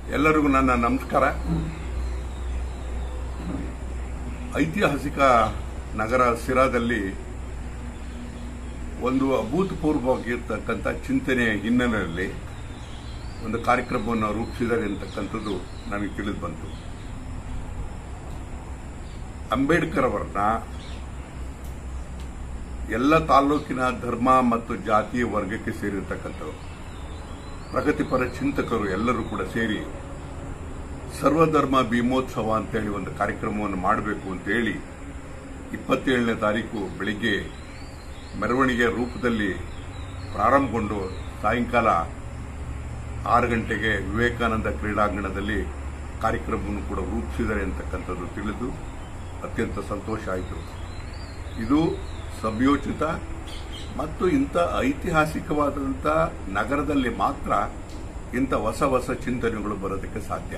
ಎಲ್ಲರಿಗೂ ನನ್ನ ನಮಸ್ಕಾರ ಐತಿಹಾಸಿಕ ನಗರ ಸಿರಾದಲ್ಲಿ ಒಂದು ಅಭೂತಪೂರ್ವವಾಗಿರ್ತಕ್ಕಂಥ ಚಿಂತನೆಯ ಹಿನ್ನೆಲೆಯಲ್ಲಿ ಒಂದು ಕಾರ್ಯಕ್ರಮವನ್ನು ರೂಪಿಸಿದ್ದಾರೆ ಅಂತಕ್ಕಂಥದ್ದು ನನಗೆ ತಿಳಿದು ಬಂತು ಅಂಬೇಡ್ಕರ್ ಅವರನ್ನ ಎಲ್ಲ ತಾಲೂಕಿನ ಧರ್ಮ ಮತ್ತು ಜಾತಿಯ ವರ್ಗಕ್ಕೆ ಸೇರಿರ್ತಕ್ಕಂಥವ್ರು ಪ್ರಗತಿಪರ ಚಿಂತಕರು ಎಲ್ಲರೂ ಕೂಡ ಸೇರಿ ಸರ್ವಧರ್ಮ ಭೀಮೋತ್ಸವ ಅಂತೇಳಿ ಒಂದು ಕಾರ್ಯಕ್ರಮವನ್ನು ಮಾಡಬೇಕು ಅಂತೇಳಿ ಇಪ್ಪತ್ತೇಳನೇ ತಾರೀಕು ಬೆಳಿಗ್ಗೆ ಮೆರವಣಿಗೆ ರೂಪದಲ್ಲಿ ಪ್ರಾರಂಭಗೊಂಡು ಸಾಯಂಕಾಲ ಆರು ಗಂಟೆಗೆ ವಿವೇಕಾನಂದ ಕ್ರೀಡಾಂಗಣದಲ್ಲಿ ಕಾರ್ಯಕ್ರಮವನ್ನು ಕೂಡ ರೂಪಿಸಿದ್ದಾರೆ ಅಂತಕ್ಕಂಥದ್ದು ತಿಳಿದು ಅತ್ಯಂತ ಸಂತೋಷ ಆಯಿತು ಇದು ಸಂಯೋಚಿತ ಮತ್ತು ಇಂಥ ಐತಿಹಾಸಿಕವಾದಂಥ ನಗರದಲ್ಲಿ ಮಾತ್ರ ಇಂಥ ಹೊಸ ಹೊಸ ಚಿಂತನೆಗಳು ಬರೋದಕ್ಕೆ ಸಾಧ್ಯ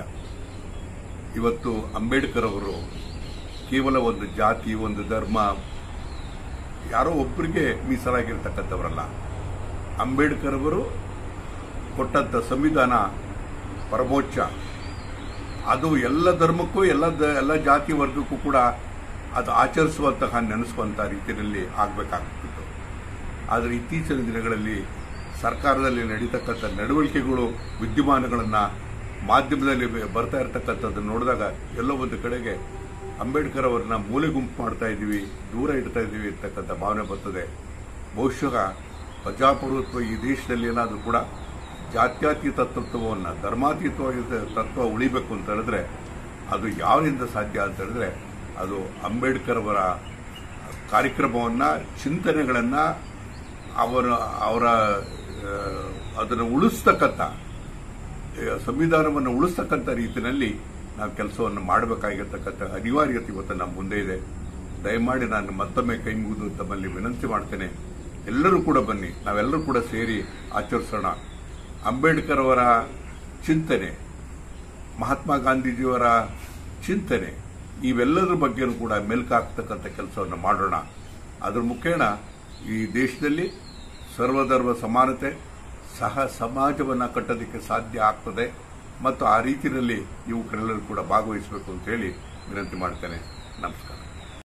ಇವತ್ತು ಅಂಬೇಡ್ಕರ್ ಅವರು ಕೇವಲ ಒಂದು ಜಾತಿ ಒಂದು ಧರ್ಮ ಯಾರೋ ಒಬ್ಬರಿಗೆ ಮೀಸಲಾಗಿರ್ತಕ್ಕಂಥವರಲ್ಲ ಅಂಬೇಡ್ಕರ್ ಅವರು ಕೊಟ್ಟಂಥ ಸಂವಿಧಾನ ಪರಮೋಚ್ಚ ಅದು ಎಲ್ಲ ಧರ್ಮಕ್ಕೂ ಎಲ್ಲ ದ- ಎಲ್ಲ ಜಾತಿ ವರ್ಗಕ್ಕೂ ಕೂಡ ಅದು ಆಚರಿಸುವಂತಹ ನೆನೆಸುವಂಥ ರೀತಿಯಲ್ಲಿ ಆಗಬೇಕಾಗ್ತಿತ್ತು ಆದರೆ ಇತ್ತೀಚಿನ ದಿನಗಳಲ್ಲಿ ಸರ್ಕಾರದಲ್ಲಿ ನಡೀತಕ್ಕಂಥ ನಡವಳಿಕೆಗಳು ವಿದ್ಯಮಾನಗಳನ್ನು ಮಾಧ್ಯಮದಲ್ಲಿ ಬರ್ತಾ ಇರತಕ್ಕಂಥದ್ದು ನೋಡಿದಾಗ ಎಲ್ಲೋ ಒಂದು ಕಡೆಗೆ ಅಂಬೇಡ್ಕರ್ ಅವರನ್ನ ಮೂಲೆ ಗುಂಪು ಮಾಡ್ತಾ ಇದ್ದೀವಿ ದೂರ ಇಡ್ತಾ ಇದ್ದೀವಿ ಅಂತಕ್ಕಂಥ ಭಾವನೆ ಬರ್ತದೆ ಬಹುಶಃ ಪ್ರಜಾಪ್ರಭುತ್ವ ಈ ದೇಶದಲ್ಲಿ ಏನಾದರೂ ಕೂಡ ಜಾತ್ಯತೀತ ತತ್ವವನ್ನು ಧರ್ಮಾತೀತವಾದ ತತ್ವ ಉಳಿಬೇಕು ಅಂತ ಹೇಳಿದ್ರೆ ಅದು ಯಾವರಿಂದ ಸಾಧ್ಯ ಅಂತ ಹೇಳಿದ್ರೆ ಅದು ಅಂಬೇಡ್ಕರ್ ಅವರ ಕಾರ್ಯಕ್ರಮವನ್ನು ಚಿಂತನೆಗಳನ್ನು ಅವರ ಅವರ ಆ, ಅದನ್ನು ಉಳಿಸ್ತಕ್ಕಂಥ ಆ, ಸಂವಿಧಾನವನ್ನು ಉಳಿಸ್ತಕ್ಕಂಥ ರೀತಿಯಲ್ಲಿ ನಾವು ಕೆಲಸವನ್ನು ಮಾಡಬೇಕಾಗಿರ್ತಕ್ಕಂಥ ಅನಿವಾರ್ಯತೆ ಇವತ್ತು ನಮ್ಮ ಮುಂದೆ ಇದೆ ದಯಮಾಡಿ ನಾನು ಮತ್ತೊಮ್ಮೆ ಕೈ ಮುಗಿದು ತಮ್ಮಲ್ಲಿ ವಿನಂತಿ ಮಾಡ್ತೇನೆ ಎಲ್ಲರೂ ಕೂಡ ಬನ್ನಿ ನಾವೆಲ್ಲರೂ ಕೂಡ ಸೇರಿ ಆಚರಿಸೋಣ ಅಂಬೇಡ್ಕರ್ ಅವರ ಚಿಂತನೆ ಮಹಾತ್ಮ ಗಾಂಧೀಜಿಯವರ ಚಿಂತನೆ ಇವೆಲ್ಲದರ ಬಗ್ಗೆನೂ ಕೂಡ ಮೆಲ್ಕಾಕ್ತಕ್ಕಂಥ ಕೆಲಸವನ್ನು ಮಾಡೋಣ ಅದ್ರ ಮುಖೇನ ಈ ದೇಶದಲ್ಲಿ ಸರ್ವಧರ್ಮ ಸಮಾನತೆ ಸಹ ಸಮಾಜವನ್ನು ಕಟ್ಟೋದಕ್ಕೆ ಸಾಧ್ಯ ಆಗ್ತದೆ ಮತ್ತು ಆ ರೀತಿಯಲ್ಲಿ ಯುವಕರೆಲ್ಲರೂ ಕೂಡ ಭಾಗವಹಿಸಬೇಕು ಅಂತ ಹೇಳಿ ವಿನಂತಿ ಮಾಡ್ತೇನೆ ನಮಸ್ಕಾರ